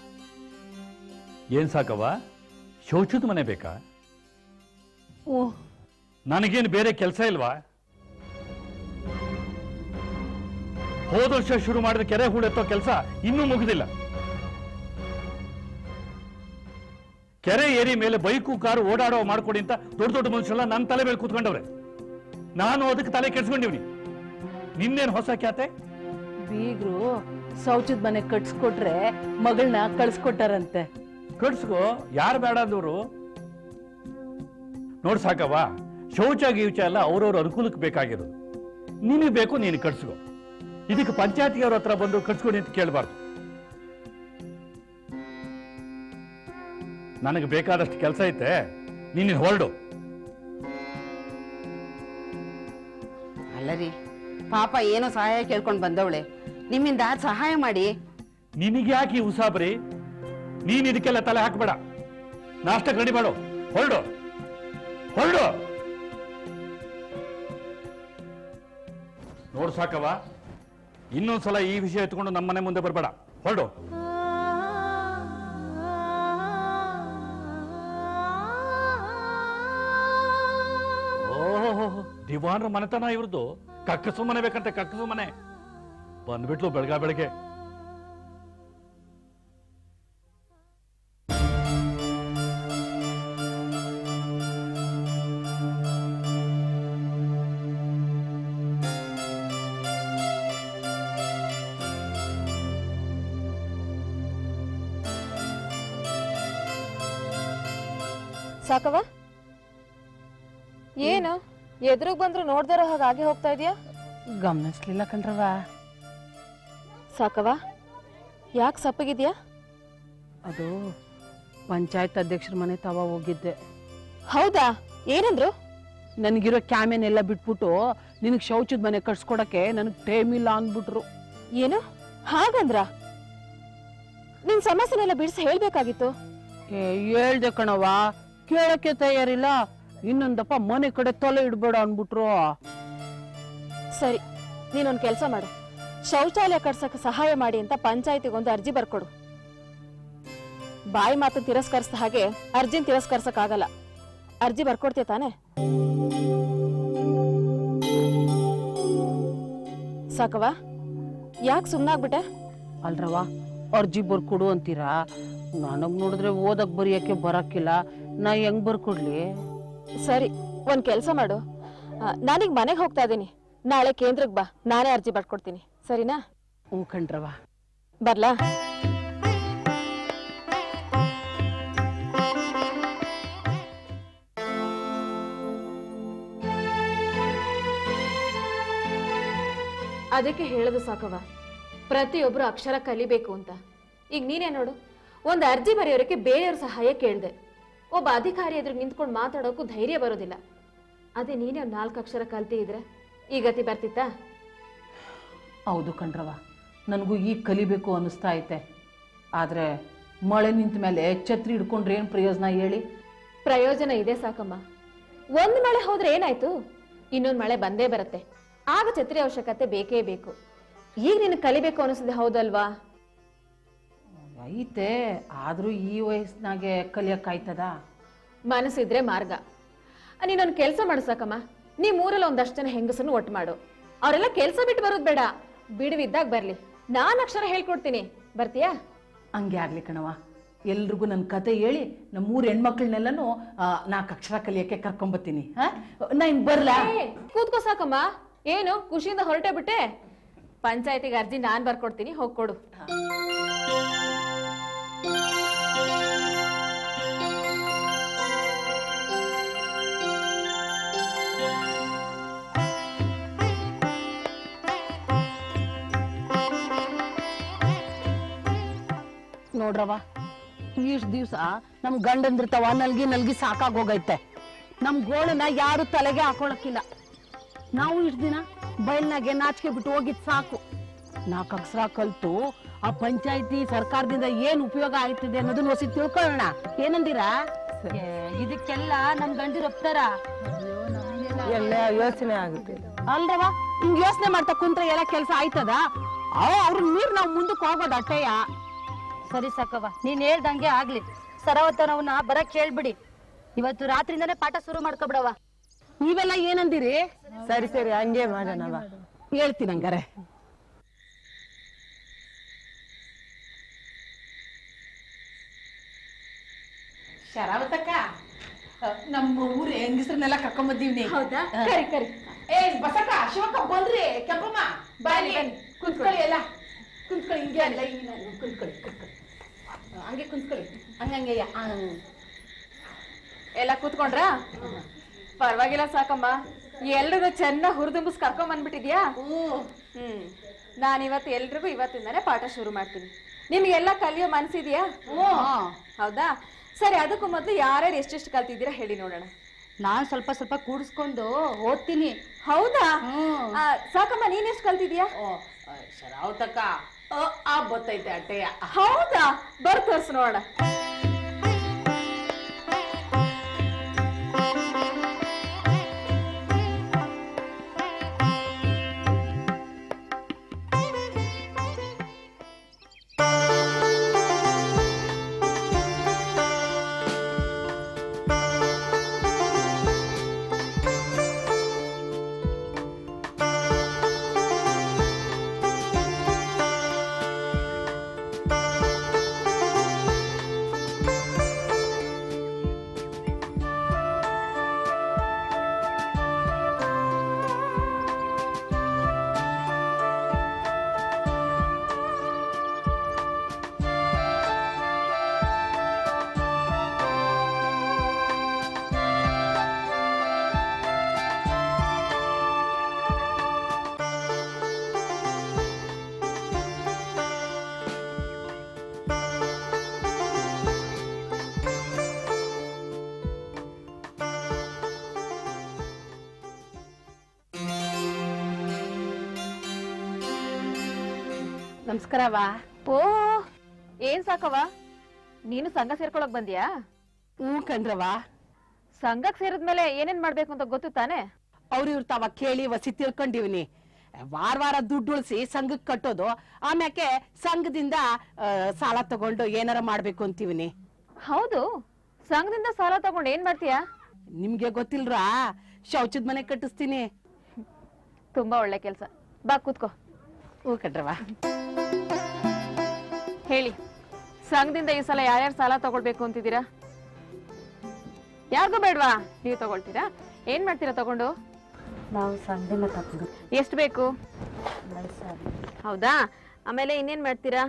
ಏನ್ ಸಾಕವ್ವ ಶೌಚದ ಮನೆ ಬೇಕಾ ಓ ನನಗೇನು ಬೇರೆ ಕೆಲಸ ಇಲ್ವಾ ಹೋದ ವರ್ಷ ಶುರು ಮಾಡಿದ ಕೆರೆ ಹೂಳೆತ್ತೋ ಕೆಲಸ ಇನ್ನೂ ಮುಗಿದಿಲ್ಲ ಕೆರೆ ಏರಿ ಮೇಲೆ ಬೈಕು ಕಾರು ಓಡಾಡೋ ಮಾಡ್ಕೊಡಿ ಅಂತ ದೊಡ್ಡ ದೊಡ್ಡ ಮನುಷ್ಯರೆಲ್ಲ ನನ್ನ ತಲೆ ಮೇಲೆ ಕೂತ್ಕೊಂಡವ್ರೆ ನಾನು ಅದಕ್ಕೆ ತಲೆ ಕೆಡ್ಸ್ಕೊಂಡಿವ್ನಿ ನಿನ್ನೇನು ಹೊಸ ಖ್ಯಾತೆ ಬೀಗ್ರು ಶೌಚದ ಮನೆ ಕಟ್ಸ್ಕೊಟ್ರೆ ಮಗಳನ್ನ ಕಳ್ಸ್ಕೊಟ್ಟಾರಂತೆ ಕಟ್ಸ್ಕೋ ಯಾರು ಬೇಡ ಅಂದವರು ನೋಡ್ ಸಾಕವ್ವ ಶೌಚ ಗೀಚ ಎಲ್ಲ ಅವ್ರವ್ರ ಅನುಕೂಲಕ್ಕೆ ಬೇಕಾಗಿರೋದು ನಿನಗೆ ಬೇಕು ನೀನು ಕಟ್ಸ್ಕೋ ಇದಕ್ಕೆ ಪಂಚಾಯತಿಯವ್ರ ಹತ್ರ ಬಂದು ಕಟ್ಸ್ಕೊಡಿ ಅಂತ ಕೇಳಬಾರ್ದು ನನಗೆ ಬೇಕಾದಷ್ಟು ಕೆಲಸ ಐತೆ ನೀನು ಹೊರಡು ಅಲ್ಲ ರೀ ಪಾಪ ಏನೋ ಸಹಾಯ ಕೇಳ್ಕೊಂಡ್ ಬಂದವಳೆ ನಿಮ್ಮಿಂದ ಸಹಾಯ ಮಾಡಿ ನಿನಗೆ ಯಾಕೆ ಈ ಉಸಾಬರಿ ನೀನ್ ಇದಕ್ಕೆಲ್ಲ ತಲೆ ಹಾಕ್ಬೇಡ ನಾಷ್ಟಕ್ಕೆ ರೆಡಿ ಮಾಡು ಹೊರಡು ಹೊರಡು ನೋಡು ಸಾಕವ್ವ ಇನ್ನೊಂದ್ಸಲ ಈ ವಿಷಯ ಎತ್ಕೊಂಡು ನಮ್ಮನೆ ಮುಂದೆ ಬರಬೇಡ ಹೊರಡು ಓಹೋ ದಿವಾನ್ರ ಮನೆತನ ಇವ್ರದ್ದು ಕಕ್ಕಸು ಮನೆ ಬೇಕಂತೆ ಕಕ್ಕಸು ಮನೆ ಬಂದ್ಬಿಟ್ಲು ಬೆಳಗ ಬೆಳಗ್ಗೆ ಸಾಕವ ಏನು ಎದುರಿಗೆ ಬಂದ್ರು ನೋಡ್ದಿರೋ ಹಾಗೆ ಹಾಗೆ ಹೋಗ್ತಾ ಇದೀಯಾ ಗಮನಿಸ್ಲಿಲ್ಲ ಕಣ್ರವ ಸಾಕವ ಯಾಕೆ ಸಪ್ಪಗಿದ್ಯಾ ಅದು ಪಂಚಾಯತ್ ಅಧ್ಯಕ್ಷರ ಮನೆ ತವ ಹೋಗಿದ್ದೆ ಹೌದಾ ಏನಂದ್ರು ನನಗಿರೋ ಕ್ಯಾಮೆನೆಲ್ಲ ಬಿಟ್ಬಿಟ್ಟು ನಿನಗೆ ಶೌಚದ ಮನೆ ಕಟ್ಸ್ಕೊಡಕ್ಕೆ ನನಗೆ ಟೈಮ್ ಇಲ್ಲ ಅಂದ್ಬಿಟ್ರು ಏನು ಹಾಗಂದ್ರ ನಿನ್ ಸಮಸ್ಯೆನೆಲ್ಲ ಬಿಡಿಸಿ ಹೇಳ್ಬೇಕಾಗಿತ್ತು ಏ ಹೇಳ್ದೆ ಕಣವ ಕೇಳಕ್ಕೆ ತಯಾರಿಲ್ಲ ಇನ್ನೊಂದಪ್ಪ ಮನೆ ಕಡೆ ತಲೆ ಇಡ್ಬೇಡ ಅನ್ಬಿಟ್ರು ಸರಿ ನೀನೊಂದ್ ಕೆಲ್ಸ ಮಾಡು ಶೌಚಾಲಯ ಕಟ್ಸಕ್ಕೆ ಸಹಾಯ ಮಾಡಿ ಅಂತ ಪಂಚಾಯತಿಗೆ ಒಂದು ಅರ್ಜಿ ಬರ್ಕೊಡು ಬಾಯಿ ಮಾತು ತಿರಸ್ಕರಿಸಿದ ಹಾಗೆ ಅರ್ಜಿನ್ ತಿರಸ್ಕರ್ಸಕ್ ಆಗಲ್ಲ ಅರ್ಜಿ ಬರ್ಕೊಡ್ತೀಯ ತಾನೆ ಸಾಕವಾ ಯಾಕೆ ಸುಮ್ನಾಗ್ಬಿಟ್ಟೆ ಅಲ್ರವ ಅರ್ಜಿ ಬರ್ಕೊಡು ಅಂತೀರಾ ನನಗ್ ನೋಡಿದ್ರೆ ಓದಕ್ ಬರೆಯಕ್ಕೆ ಬರಕ್ಕಿಲ್ಲ ನಾ ಹೆಂಗ್ ಬರ್ಕೊಡ್ಲಿ ಸರಿ ಒಂದ್ ಕೆಲ್ಸ ಮಾಡು ಆ, ನಾನೀಗ ಮನೆಗೆ ಹೋಗ್ತಾ ಇದೀನಿ ನಾಳೆ ಕೇಂದ್ರಕ್ಕೆ ಬಾ ನಾನೇ ಅರ್ಜಿ ಬರ್ಕೊಡ್ತೀನಿ ಸರಿನಾ ಹ್ಞೂ ಕಣ್ರವ ಬರ್ಲಾ ಅದಕ್ಕೆ ಹೇಳೋದು ಸಾಕವ ಪ್ರತಿಯೊಬ್ರು ಅಕ್ಷರ ಕಲಿಬೇಕು ಅಂತ ಈಗ ನೀನೇ ನೋಡು ಒಂದು ಅರ್ಜಿ ಬರೆಯೋರಕ್ಕೆ ಬೇರೆಯವ್ರ ಸಹಾಯ ಕೇಳ್ದೆ ಒಬ್ಬ ಅಧಿಕಾರಿ ಎದುರು ನಿಂತ್ಕೊಂಡು ಮಾತಾಡೋಕ್ಕೂ ಧೈರ್ಯ ಬರೋದಿಲ್ಲ ಅದೇ ನೀನೇ ಒಂದು ನಾಲ್ಕು ಅಕ್ಷರ ಕಲ್ತಿ ಇದ್ರೆ ಈ ಗತಿ ಬರ್ತಿತ್ತಾ ಹೌದು ಕಣ್ರವ ನನಗೂ ಈಗ ಕಲಿಬೇಕು ಅನ್ನಿಸ್ತಾ ಐತೆ ಆದ್ರೆ ಮಳೆ ನಿಂತ ಮೇಲೆ ಛತ್ರಿ ಹಿಡ್ಕೊಂಡ್ರೆ ಏನು ಪ್ರಯೋಜನ ಹೇಳಿ ಪ್ರಯೋಜನ ಇದೆ ಸಾಕಮ್ಮ ಒಂದ್ ಮಳೆ ಹೋದ್ರೆ ಏನಾಯ್ತು ಇನ್ನೊಂದ್ ಮಳೆ ಬಂದೇ ಬರುತ್ತೆ ಆಗ ಛತ್ರಿ ಅವಶ್ಯಕತೆ ಬೇಕೇ ಬೇಕು ಈಗ ನಿನ್ ಕಲಿಬೇಕು ಅನಿಸಿದೆ ಹೌದಲ್ವಾ ಐತೆ ಆದ್ರೂ ಈ ವಯಸ್ಸಿನಾಗೆ ಕಲಿಯಕ್ಕಾಯ್ತದ ಮನಸ್ಸಿದ್ರೆ ಮಾರ್ಗ ಆ, ನೀನೊಂದ್ ಕೆಲ್ಸ ಮಾಡು ಸಾಕಮ್ಮ ನೀ ಮೂರಲ್ಲಿ ಒಂದಷ್ಟು ಜನ ಹೆಂಗಸನ್ನು ಒಟ್ಟು ಮಾಡು ಅವರೆಲ್ಲ ಕೆಲ್ಸ ಬಿಟ್ಟು ಬರೋದ್ ಬೇಡ ಬಿಡುವಿದ್ದಾಗ ಬರ್ಲಿ ನಾನ್ ಅಕ್ಷರ ಹೇಳ್ಕೊಡ್ತೀನಿ ಬರ್ತೀಯಾ ಹಂಗೆ ಆಗ್ಲಿ ಕಣವ ಎಲ್ರಿಗೂ ನನ್ನ ಕತೆ ಹೇಳಿ ನಮ್ಮ ಮೂರು ಹೆಣ್ಮಕ್ಳನ್ನೆಲ್ಲನೂ ನಾಲ್ಕು ಅಕ್ಷರ ಕಲಿಯಕ್ಕೆ ಕರ್ಕೊಂಬತ್ತೀನಿ ಹಾ ನಾ ಇನ್ ಬರ್ಲಾ ಏ, ಕೂತ್ಕೋ ಸಾಕಮ್ಮ ಏನು ಖುಷಿಯಿಂದ ಹೊರಟೆ ಬಿಟ್ಟೆ ಪಂಚಾಯತಿಗೆ ಅರ್ಜಿ ನಾನ್ ಬರ್ಕೊಡ್ತೀನಿ ಹೋಗ್ಕೊಡು ನೋಡ್ರವ ಇಷ್ಟು ದಿವ್ಸ ನಮ್ ಗಂಡಂದಿರ್ತಾವ ನಲ್ಗಿ ನಲ್ಗಿ ಸಾಕಾಗೋಗೈತೆ ನಮ್ ಗೋಳನ್ನ ಯಾರು ತಲೆಗೆ ಹಾಕೊಳಕ್ಕಿಲ್ಲ ನಾವು ಇಷ್ಟು ದಿನ ಬಯಲ್ನಾಗೆ ನಾಚಿಕೆ ಬಿಟ್ಟು ಹೋಗಿದ್ ಸಾಕು ನಾಲ್ಕು ಅಕ್ಷರ ಕಲ್ತು ಆ ಪಂಚಾಯತಿ ಸರ್ಕಾರದಿಂದ ಏನ್ ಉಪಯೋಗ ಆಯ್ತಿದೆ ಅನ್ನೋದನ್ನ ಹೊಸಿ ತಿಳ್ಕೊಳ್ಳೋಣ ಏನಂದಿರಾ ಇದಕ್ಕೆಲ್ಲ ನಮ್ ಗಂಡಿರ್ ಒಪ್ತಾರ ಎಲ್ಲ ಯೋಚನೆ ಆಗುತ್ತೆ ಅಲ್ರವ ಹಿಂಗ್ ಯೋಚನೆ ಮಾಡ್ತಾ ಕುಂತ್ರೆ ಎಲ್ಲ ಕೆಲಸ ಆಯ್ತದ ಅವ್ರ ನೀರ್ ನಾವ್ ಮುಂದಕ್ಕೆ ಹೋಗೋದು ಅಟ್ಟೆಯ ಸರಿ ಸಾಕವ್ವ ನೀನ್ ಹೇಳ್ದಂಗೆ ಆಗ್ಲಿ ಸರವತ್ತನವನ್ನ ಬರಕ್ ಹೇಳ್ಬಿಡಿ ಇವತ್ತು ರಾತ್ರಿಯಿಂದನೇ ಪಾಠ ಶುರು ಮಾಡ್ಕೊಬಿಡವ ನೀವೆಲ್ಲ ಏನಂದಿರಿ ಸರಿ ಸರಿ ಹಂಗೆ ಮಾಡೋಣವ ಹೇಳ್ತೀನಿ ಹಂಗಾರೆ ಶರಾವತಕ್ಕ ನಮ್ಮ ಊರ ಹೆಂಗಸ್ರನ್ನೆಲ್ಲ ಕರ್ಕೊಂಡ್ ಬಂದೀವ್ನಿ ಹೌದಾ ಕರಿ ಕರಿ ಏ ಬಸಕ್ಕ ಶಿವಕ್ಕ ಬಂದ್ರಿ ಕೆಂಪಮ್ಮ ಬನ್ನಿ ಕುಂತ್ಕೊಳ್ಳಿ ಎಲ್ಲ ಕುಂತ್ಕೊಳ್ಳಿ ಹಿಂಗೆ ಅಲ್ಲ ಹಿಂಗೆ ಕುಂತ್ಕೊಳ್ಳಿ ಕುಂತ್ಕೊಳ್ಳಿ ಹಂಗೆ ಕುಂತ್ಕೊಳ್ಳಿ ಹಂಗಂಗೆ ಎಲ್ಲ ಕೂತ್ಕೊಂಡ್ರಾ ಪರವಾಗಿಲ್ಲ ಸಾಕಮ್ಮ ಎಲ್ರಿಗೂ ಚೆನ್ನಾಗಿ ಹುರಿದುಂಬಿಸ್ ಕರ್ಕೊಂಡ್ ಬಂದ್ಬಿಟ್ಟಿದ್ಯಾ ಹ್ಮ್ ನಾನಿವತ್ತು ಎಲ್ರಿಗೂ ಇವತ್ತಿಂದಾನೆ ಪಾಠ ಶುರು ಮಾಡ್ತೀನಿ ನಿಮ್ಗೆಲ್ಲ ಕಲಿಯೋ ಮನ್ಸಿದ್ಯಾ ಹೌದಾ ಸರಿ ಅದಕ್ಕೂ ಮೊದಲು ಯಾರ್ಯಾರು ಎಷ್ಟೆಷ್ಟು ಕಲ್ತಿದ್ದೀರಾ ಹೇಳಿ ನೋಡೋಣ ನಾನ್ ಸ್ವಲ್ಪ ಸ್ವಲ್ಪ ಕೂಡಿಸ್ಕೊಂಡು ಓದ್ತೀನಿ ಹೌದಾ ಹ್ಮ್. ಆ, ಸಾಕಮ್ಮ ನೀನ್ ಎಷ್ಟು ಕಲ್ತಿದ್ಯಾ ಶರಾವತಕ್ಕ ಆ ಬತ್ತೈತೆ ಅಟ್ಟೆಯ ಹೌದಾ ಬರ್ ತೋರ್ಸು ನೋಡೋಣ ನಮಸ್ಕಾರವಾ ಓ ಏನ್ ಸಾಕವ್ವ ನೀನು ಸಂಘ ಸೇರ್ಕೊಳಕ್ ಬಂದ್ಯಾ ಹ್ಞೂ ಕಣ್ರವಾ ಸಂಘಕ್ ಸೇರಿದ್ಮೇಲೆ ಏನೇನ್ ಮಾಡ್ಬೇಕು ಅಂತ ಗೊತ್ತು ತಾನೆ ಅವ್ರು ಇವ್ರು ತಾವ ಕೇಳಿ ವಸಿ ತಿಳ್ಕೊಂಡಿವ್ನಿ ವಾರ ವಾರ ದುಡ್ಡು ಉಳಿಸಿ ಸಂಘಕ್ಕೆ ಕಟ್ಟೋದು ಆಮ್ಯಾಕೆ ಸಂಘದಿಂದ ಆ, ಸಾಲ ತಗೊಂಡು ಏನಾರ ಮಾಡ್ಬೇಕು ಅಂತೀವಿನಿ ಹೌದು ಸಂಘದಿಂದ ಸಾಲ ತಗೊಂಡು ಏನ್ ಮಾಡ್ತೀಯಾ ನಿಮ್ಗೆ ಗೊತ್ತಿಲ್ರಾ ಶೌಚದ ಮನೆ ಕಟ್ಟಿಸ್ತೀನಿ ತುಂಬಾ ಒಳ್ಳೆ ಕೆಲ್ಸ ಬಾ ಕೂತ್ಕೋ ಹ್ಞೂ ಕಣ್ರವಾ ಹೇಳಿ ಸಂಘದಿಂದ ಈ ಸಲ ಯಾರ್ಯಾರು ಸಾಲ ತಗೊಳ್ಬೇಕು ಅಂತಿದ್ದೀರಾ ಯಾರಿಗೂ ಬೇಡ್ವಾ ನೀವು ತಗೊಳ್ತೀರಾ ಏನ್ ಮಾಡ್ತೀರಾ ತಗೊಂಡು ನಾವು ಸಂಘದಿಂದ ತಗೊಂಡು ಎಷ್ಟು ಬೇಕು ಹೌದಾ ಆಮೇಲೆ ಇನ್ನೇನ್ ಮಾಡ್ತೀರಾ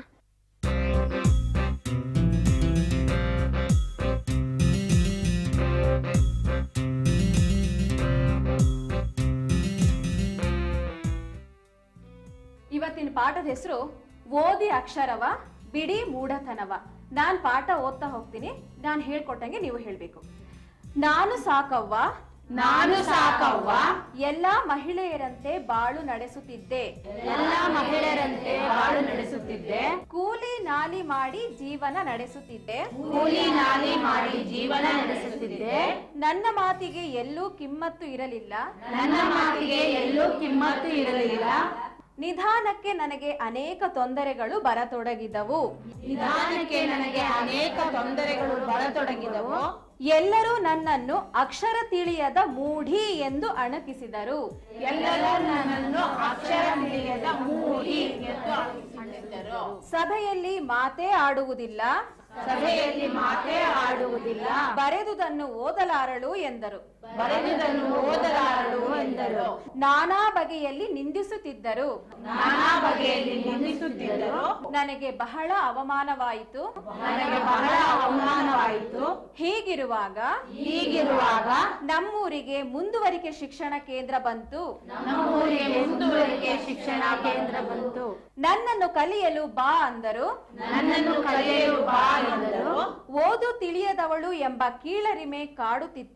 ಇವತ್ತಿನ ಪಾಠದ ಹೆಸರು ಓದಿ ಅಕ್ಷರವ ಬಿಡಿ ಮೂಢತನವ ನಾನ್ ಪಾಠ ಓದ್ತಾ ಹೋಗ್ತೀನಿ ನಾನ್ ಹೇಳ್ಕೊಟ್ಟಂಗೆ ನೀವು ಹೇಳ್ಬೇಕು ನಾನು ಸಾಕವ್ವ ನಾನು ಸಾಕವ್ವ ಎಲ್ಲಾ ಮಹಿಳೆಯರಂತೆ ಬಾಳು ನಡೆಸುತ್ತಿದ್ದೆ ಎಲ್ಲ ಮಹಿಳೆಯರಂತೆ ಬಾಳು ನಡೆಸುತ್ತಿದ್ದೆ ಕೂಲಿ ನಾಲಿ ಮಾಡಿ ಜೀವನ ನಡೆಸುತ್ತಿದ್ದೆ ಕೂಲಿ ನಾಲಿ ಮಾಡಿ ಜೀವನ ನಡೆಸುತ್ತಿದ್ದೆ ನನ್ನ ಮಾತಿಗೆ ಎಲ್ಲೂ ಕಿಮ್ಮತ್ತು ಇರಲಿಲ್ಲ ನನ್ನ ಮಾತಿಗೆ ಎಲ್ಲೂ ಕಿಮ್ಮತ್ತು ಇರಲಿಲ್ಲ ನಿಧಾನಕ್ಕೆ ನನಗೆ ಅನೇಕ ತೊಂದರೆಗಳು ಬರತೊಡಗಿದವು ನಿಧಾನಕ್ಕೆ ನನಗೆ ಅನೇಕ ತೊಂದರೆಗಳು ಬರತೊಡಗಿದವು ಎಲ್ಲರೂ ನನ್ನನ್ನು ಅಕ್ಷರ ತಿಳಿಯದ ಮೂಢಿ ಎಂದು ಅಣಕಿಸಿದರು ಎಲ್ಲರೂ ನನ್ನನ್ನು ಅಕ್ಷರ ತಿಳಿಯದ ಮೂಡಿ ಎಂದು ಅನಿಸಿದರು ಸಭೆಯಲ್ಲಿ ಮಾತೇ ಆಡುವುದಿಲ್ಲ ಸಭೆಯಲ್ಲಿ ಮಾತೇ ಆಡುವುದಿಲ್ಲ ಬರೆದುದನ್ನು ಓದಲಾರಳು ಎಂದರು ಬರೆದುದನ್ನು ಓದಲಾರಳು ಎಂದರು ನಾನಾ ಬಗೆಯಲ್ಲಿ ನಿಂದಿಸುತ್ತಿದ್ದರು ನಾನಾ ಬಗೆಯಲ್ಲಿ ನಿಂದಿಸುತ್ತಿದ್ದರು ನನಗೆ ಬಹಳ ಅವಮಾನವಾಯಿತು ನನಗೆ ಬಹಳ ಅವಮಾನವಾಯಿತು ಹೀಗಿರುವಾಗ ಹೀಗಿರುವಾಗ ನಮ್ಮೂರಿಗೆ ಮುಂದುವರಿಕೆ ಶಿಕ್ಷಣ ಕೇಂದ್ರ ಬಂತು ನಮ್ಮೂರಿಗೆ ಮುಂದುವರಿಕೆ ಶಿಕ್ಷಣ ಕೇಂದ್ರ ಬಂತು ನನ್ನನ್ನು ಕಲಿಯಲು ಬಾ ಅಂದರು ನನ್ನನ್ನು ಕಲಿಯಲು ಬಾ ಎಂದರು ಓದು ತಿಳಿಯದವಳು ಎಂಬ ಕೀಳರಿಮೆ ಕಾಡುತ್ತಿತ್ತು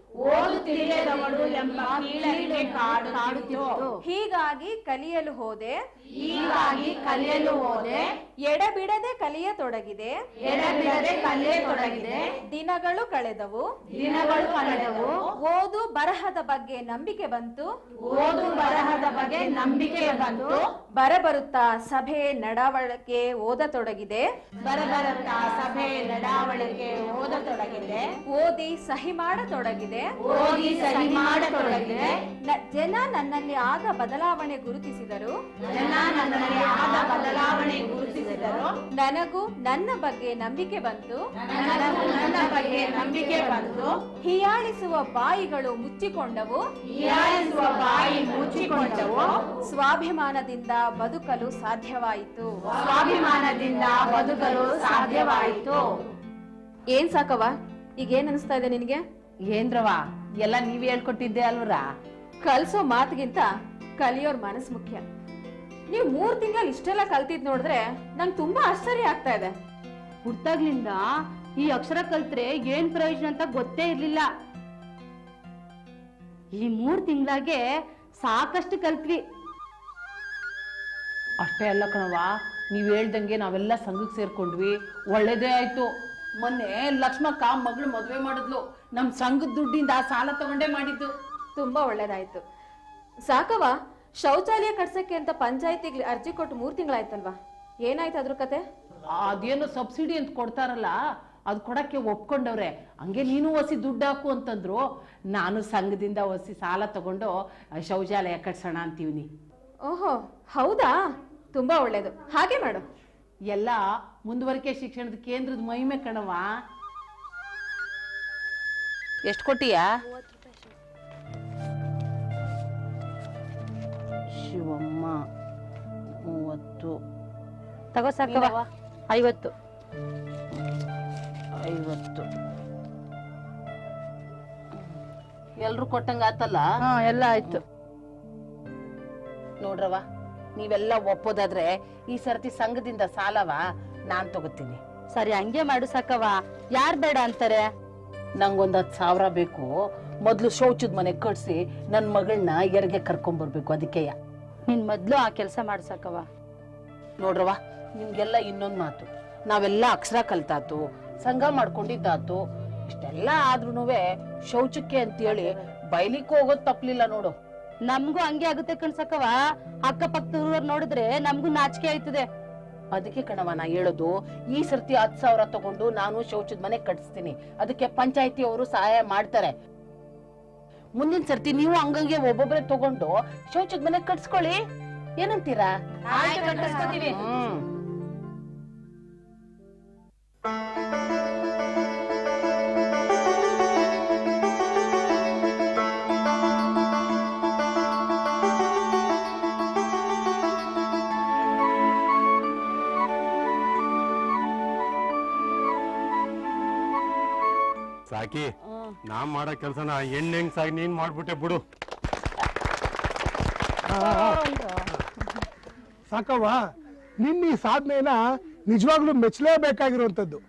ಓದು ತಿಳಿಯದವಳು ಎಂಬ ಕೀಳರಿಮೆ ಕಾಡು ಕಾಡುತ್ತಿತ್ತು ಹೀಗಾಗಿ ಕಲಿಯಲು ಹೋದೆ ಹೀಗಾಗಿ ಕಲಿಯಲು ಹೋದೆ ಎಡಬಿಡದೆ ಕಲಿಯತೊಡಗಿದೆ ಎಡಬಿಡದೆ ಕಲಿಯತೊಡಗಿದೆ ದಿನಗಳು ಕಳೆದವು ದಿನಗಳು ಕಳೆದವು ಓದು ಬರಹದ ಬಗ್ಗೆ ನಂಬಿಕೆ ಬಂತು ಓದು ಬರಹದ ಬಗ್ಗೆ ನಂಬಿಕೆ ಬಂತು ಬರಬರುತ್ತಾ ಸಭೆ ನಡವಳಿಕೆ ಓದತೊಡಗಿದೆ ಬರಬರುತ್ತಾ ಸಭೆ ನಡಾವಳಿಕೆ ಓದತೊಡಗಿದೆ ಓದಿ ಸಹಿ ಮಾಡತೊಡಗಿದೆ ಓದಿ ಸಹಿ ಮಾಡತೊಡಗಿದೆ ನ- ಜನ ನನ್ನಲ್ಲಿ ಆದ ಬದಲಾವಣೆ ಗುರುತಿಸಿದರು ಜನ ನನ್ನಲ್ಲಿ ಆದ ಬದಲಾವಣೆ ಗುರುತಿಸಿದರು ನನಗೂ ನನ್ನ ಬಗ್ಗೆ ನಂಬಿಕೆ ಬಂತು ನನಗೂ ನನ್ನ ಬಗ್ಗೆ ನಂಬಿಕೆ ಬಂತು ಹೀಯಾಳಿಸುವ ಬಾಯಿಗಳು ಮುಚ್ಚಿಕೊಂಡವು ಹೀಯಾಳಿಸುವ ಬಾಯಿ ಮುಚ್ಚಿಕೊಂಡವು ಸ್ವಾಭಿಮಾನದಿಂದ ಬದುಕಲು ಸಾಧ್ಯವಾಯಿತು ಸ್ವಾಭಿಮಾನದಿಂದ ಬದುಕಲು ಸಾಧ್ಯವಾಯಿತು ಏನ್ ಸಾಕವ ಈಗ ಏನ್ ಅನಿಸ್ತಾ ಇದೆ ನಿನಗೆ ಏನ್ರವ ಎಲ್ಲ ನೀವ್ ಹೇಳ್ಕೊಟ್ಟಿದ್ದೆ ಅಲ್ವರ ಕಲ್ಸೋ ಮಾತಿಗಿಂತ ಕಲಿಯೋರ್ ಮನಸ್ ಮುಖ್ಯ ನೀವು ಮೂರ್ ತಿಂಗಳಲ್ಲಿ ಇಷ್ಟೆಲ್ಲ ಕಲ್ತಿದ್ ನೋಡಿದ್ರೆ ನಂಗೆ ತುಂಬಾ ಆಶ್ಚರ್ಯ ಆಗ್ತಾ ಇದೆ ಹುಟ್ಟಾಗ್ಲಿಂದ ಈ ಅಕ್ಷರ ಕಲ್ತ್ರೆ ಏನ್ ಪ್ರಯೋಜನ ಅಂತ ಗೊತ್ತೇ ಇರ್ಲಿಲ್ಲ ಈ ಮೂರ್ ತಿಂಗಳಾಗೆ ಸಾಕಷ್ಟು ಕಲ್ತ್ವಿ ಅಷ್ಟೇ ಅಲ್ಲ ಕಣವ ನೀವ್ ಹೇಳ್ದಂಗೆ ನಾವೆಲ್ಲ ಸಂಘಕ್ಕೆ ಸೇರ್ಕೊಂಡ್ವಿ ಒಳ್ಳೇದೇ ಆಯ್ತು ಮೊನ್ನೆ ಲಕ್ಷ್ಮಕ್ಕ ಮಗಳು ಮದ್ವೆ ಮಾಡಿದ್ಲು ನಮ್ ಸಂಘದ ದುಡ್ಡಿಂದ ಸಾಲ ತಗೊಂಡೇ ಮಾಡಿದ್ದು ತುಂಬಾ ಒಳ್ಳೇದಾಯ್ತು ಸಾಕವ ಶೌಚಾಲಯ ಕಟ್ಸಕ್ಕೆ ಅಂತ ಪಂಚಾಯತಿಗೆ ಅರ್ಜಿ ಕೊಟ್ಟು ಮೂರ್ ತಿಂಗಳಾಯ್ತಲ್ವಾ ಏನಾಯ್ತು ಅದ್ರ ಕತೆ ಅದೇನೋ ಸಬ್ಸಿಡಿ ಅಂತ ಕೊಡ್ತಾರಲ್ಲ ಅದ್ ಕೊಡಕ್ಕೆ ಒಪ್ಕೊಂಡವ್ರೆ ಹಂಗೆ ನೀನು ಒಸಿ ದುಡ್ಡು ಹಾಕು ಅಂತಂದ್ರು ನಾನು ಸಂಘದಿಂದ ಒಸಿ ಸಾಲ ತಗೊಂಡು ಆ, ಶೌಚಾಲಯ ಕಟ್ಸೋಣ ಅಂತೀವ್ನಿ ಓಹೋ ಹೌದಾ ತುಂಬಾ ಒಳ್ಳೇದು ಹಾಗೆ ಮಾಡು ಎಲ್ಲ ಮುಂದುವರಿಕೆ ಶಿಕ್ಷಣದ ಕೇಂದ್ರದ ಮಹಿಮೆ ಕಣವ ಎಷ್ಟು ಕೊಟ್ಟಿಯಾ ಶಿವಮ್ಮ ಮೂವತ್ತು ತಗೋ ಸಾಕವ ಐವತ್ತು ಐವತ್ತು ಎಲ್ರು ಕೊಟ್ಟಂಗ ಆತಲ್ಲ ಹಾ ಎಲ್ಲ ಆಯ್ತು ನೋಡ್ರವ ನೀವೆಲ್ಲ ಒಪ್ಪೋದಾದ್ರೆ ಈ ಸರ್ತಿ ಸಂಘದಿಂದ ಸಾಲವ ನಾನ್ ತಗೋತೀನಿ ಸರಿ ಹಂಗೆ ಮಾಡು ಸಾಕವ ಯಾರ್ ಬೇಡ ಅಂತಾರೆ ನಂಗೊಂದ್ ಹತ್ತು ಸಾವಿರ ಬೇಕು ಮೊದ್ಲು ಶೌಚದ ಮನೆ ಕಟ್ಸಿ ನನ್ ಮಗಳನ್ನ ಎರ್ಗೆ ಕರ್ಕೊಂಡ್ ಬರ್ಬೇಕು ಅದಕ್ಕೆಯ ನೀನ್ ಮೊದ್ಲು ಆ ಕೆಲಸ ಮಾಡು ಸಾಕವ ನೋಡ್ರವ ನಿಮ್ಗೆಲ್ಲ ಇನ್ನೊಂದ್ ಮಾತು ನಾವೆಲ್ಲ ಅಕ್ಷರ ಕಲ್ತಾತು ಸಂಘ ಮಾಡ್ಕೊಂಡಿದ್ದಾತು ಇಷ್ಟೆಲ್ಲ ಆದ್ರೂನುವೆ ಶೌಚಕ್ಕೆ ಅಂತೇಳಿ ಬೈಲಿಕ್ಕೆ ಹೋಗೋದ್ ತಪ್ಲಿಲ್ಲ ನೋಡು ನಮ್ಗೂ ಹಂಗೆ ಆಗುತ್ತೆ ಕಣ್ಸಕವ ಅಕ್ಕಪಕ್ಕದವ್ರು ನೋಡಿದ್ರೆ ನಮ್ಗೂ ನಾಚಿಕೆ ಆಯ್ತದೆ ಅದಕ್ಕೆ ಕಣವ ನಾ ಹೇಳೋದು ಈ ಸರ್ತಿ ಹತ್ ಸಾವಿರ ತಗೊಂಡು ನಾನು ಶೌಚದ ಮನೆ ಕಟ್ಸ್ತೀನಿ ಅದಕ್ಕೆ ಪಂಚಾಯತಿ ಅವರು ಸಹಾಯ ಮಾಡ್ತಾರೆ ಮುಂದಿನ ಸರ್ತಿ ನೀವು ಹಂಗಂಗೆ ಒಬ್ಬೊಬ್ರೆ ತಗೊಂಡು ಶೌಚದ ಮನೆ ಕಟ್ಸ್ಕೊಳ್ಳಿ ಏನಂತೀರಾ ಹ್ಮ್ ಸಾಕಿ ನಾ ಮಾಡೋ ಕೆಲ್ಸನ ಹೆಣ್ಣ್ ಹೆಂಗ್ಸಾಗಿ ನೀನ್ ಮಾಡ್ಬಿಟ್ಟೆ ಬಿಡು ಸಾಕವ್ವ ನಿನ್ನ ಈ ಸಾಧನೆನ ನಿಜವಾಗ್ಲೂ ಮೆಚ್ಚಲೇಬೇಕಾಗಿರುವಂಥದ್ದು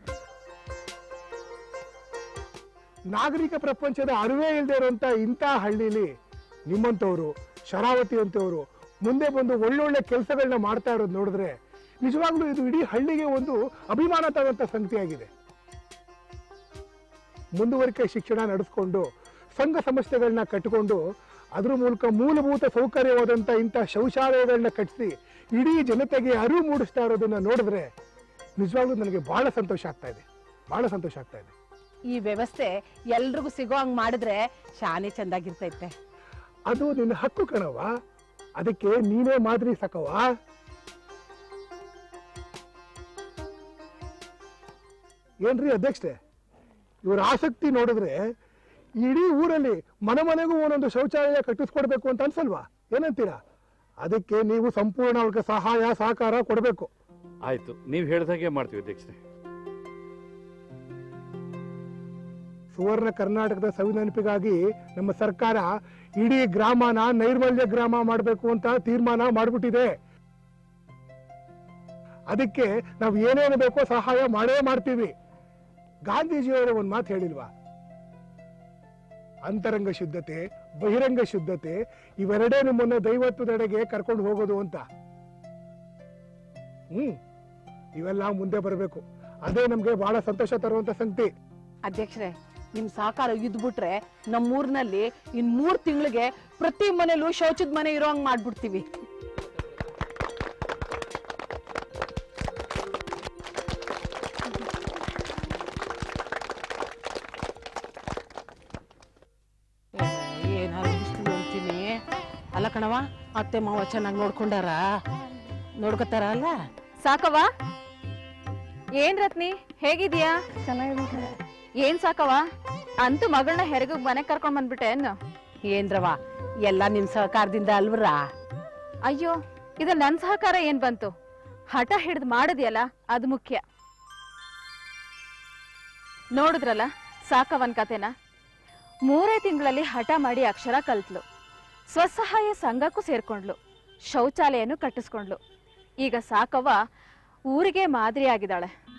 ನಾಗರಿಕ ಪ್ರಪಂಚದ ಅರಿವೇ ಇಲ್ಲದೆ ಇರುವಂತ ಇಂಥ ಹಳ್ಳಿಲಿ ನಿಮ್ಮಂಥವ್ರು ಶರಾವತಿ ಅಂತವ್ರು ಮುಂದೆ ಬಂದು ಒಳ್ಳೊಳ್ಳೆ ಕೆಲಸಗಳನ್ನ ಮಾಡ್ತಾ ಇರೋದು ನೋಡಿದ್ರೆ ನಿಜವಾಗ್ಲೂ ಇದು ಇಡೀ ಹಳ್ಳಿಗೆ ಒಂದು ಅಭಿಮಾನ ತರುವಂತ ಸಂಗತಿಯಾಗಿದೆ ಮುಂದುವರಿಕೆ ಶಿಕ್ಷಣ ನಡೆಸ್ಕೊಂಡು ಸಂಘ ಸಂಸ್ಥೆಗಳನ್ನ ಕಟ್ಟಿಕೊಂಡು ಅದ್ರ ಮೂಲಕ ಮೂಲಭೂತ ಸೌಕರ್ಯವಾದಂಥ ಇಂಥ ಶೌಚಾಲಯಗಳನ್ನ ಕಟ್ಟಿಸಿ ಇಡೀ ಜನತೆಗೆ ಅರಿವು ಮೂಡಿಸ್ತಾ ಇರೋದನ್ನ ನೋಡಿದ್ರೆ ನಿಜವಾಗ್ಲೂ ನನಗೆ ಬಹಳ ಸಂತೋಷ ಆಗ್ತಾ ಇದೆ ಬಹಳ ಸಂತೋಷ ಆಗ್ತಾ ಇದೆ ಈ ವ್ಯವಸ್ಥೆ ಎಲ್ರಿಗೂ ಸಿಗೋ ಹಂಗ್ ಮಾಡಿದ್ರೆ ಶಾನೆ ಚಂದಾಗಿರ್ತೈತೆ ಅದು ನಿನ್ನ ಹಕ್ಕು ಕಣವ ಅದಕ್ಕೆ ನೀನೇ ಮಾದರಿ ಸಾಕವ ಏನ್ರಿ ಅಧ್ಯಕ್ಷೆ ಇವ್ರ ಆಸಕ್ತಿ ನೋಡಿದ್ರೆ ಇಡೀ ಊರಲ್ಲಿ ಮನೆ ಮನೆಗೂ ಒಂದೊಂದು ಶೌಚಾಲಯ ಕಟ್ಟಿಸ್ಕೊಡ್ಬೇಕು ಅಂತ ಅನ್ಸಲ್ವಾ ಏನಂತೀರಾ ಅದಕ್ಕೆ ನೀವು ಸಂಪೂರ್ಣ ಅವ್ರಿಗೆ ಸಹಾಯ ಸಹಕಾರ ಕೊಡಬೇಕು ಆಯ್ತು ನೀವು ಹೇಳ್ದಾಗೆ ಮಾಡ್ತೀವಿ ಅಧ್ಯಕ್ಷರೇ ಸುವರ್ಣ ಕರ್ನಾಟಕದ ಸಂವಿಧಾನಿಪಿಗಾಗಿ ನಮ್ಮ ಸರ್ಕಾರ ಇಡೀ ಗ್ರಾಮನ ನೈರ್ಮಲ್ಯ ಗ್ರಾಮ ಮಾಡಬೇಕು ಅಂತ ತೀರ್ಮಾನ ಮಾಡಿಬಿಟ್ಟಿದೆ ಅದಕ್ಕೆ ನಾವು ಏನೇನು ಬೇಕೋ ಸಹಾಯ ಮಾಡೇ ಮಾಡ್ತೀವಿ ಗಾಂಧೀಜಿಯವರ ಒಂದು ಮಾತು ಹೇಳಿಲ್ವಾ ಅಂತರಂಗ ಶುದ್ಧತೆ ಬಹಿರಂಗ ಶುದ್ಧತೆ ಇವೆರಡೇ ನಿಮ್ಮನ್ನ ದೈವತ್ವದೆಡೆಗೆ ಕರ್ಕೊಂಡು ಹೋಗೋದು ಅಂತ ಹ್ಮ್ ಇವೆಲ್ಲ ಮುಂದೆ ಬರಬೇಕು ಅದೇ ನಮ್ಗೆ ಬಹಳ ಸಂತೋಷ ತರುವಂತ ಸಂಗತಿ ಅಧ್ಯಕ್ಷರೇ ನಿಮ್ ಸಹಕಾರ ಇದ್ಬಿಟ್ರೆ ನಮ್ಮೂರ್ನಲ್ಲಿ ಇನ್ ಮೂರ್ ತಿಂಗಳಿಗೆ ಪ್ರತಿ ಮನೇಲೂ ಶೌಚದ ಮನೆ ಇರೋ ಹಂಗ್ ಮಾಡ್ಬಿಡ್ತೀವಿ ಏನಾದ್ರು ಬಿಸ್ಲು ಅಂತೀನಿ ಅಲ್ಲ ಕಣವ ಅತ್ತೆ ಮಾವ ಚೆನ್ನಾಗಿ ನೋಡ್ಕೊಂಡಾರ ನೋಡ್ಕೊತಾರ ಅಲ್ಲ ಸಾಕವ್ವ ಏನ್ ರತ್ನಿ ಹೇಗಿದ್ಯಾ ಏನ್ ಸಾಕವ್ವ ಅಂತೂ ಮಗಳನ್ನ ಹೆರಿಗೆ ಮನೆ ಕರ್ಕೊಂಡ್ ಬಂದ್ಬಿಟ್ಟೆ ಅನ್ನು ಏನ್ರವ ಎಲ್ಲ ನಿಮ್ ಸಹಕಾರದಿಂದ ಅಲ್ವರಾ ಅಯ್ಯೋ ಇದು ನನ್ ಸಹಕಾರ ಏನ್ ಬಂತು ಹಠ ಹಿಡ್ದು ಮಾಡಿದ್ಯಲ್ಲ ಅದು ಮುಖ್ಯ ನೋಡಿದ್ರಲ್ಲ ಸಾಕವನ್ ಕತೆನ ಮೂರೇ ತಿಂಗಳಲ್ಲಿ ಹಠ ಮಾಡಿ ಅಕ್ಷರ ಕಲ್ತ್ಲು ಸ್ವಸಹಾಯ ಸಂಘಕ್ಕೂ ಸೇರ್ಕೊಂಡ್ಲು ಶೌಚಾಲಯನೂ ಕಟ್ಟಿಸ್ಕೊಂಡ್ಲು ಈಗ ಸಾಕವ್ವ ಊರಿಗೆ ಮಾದರಿ ಆಗಿದ್ದಾಳೆ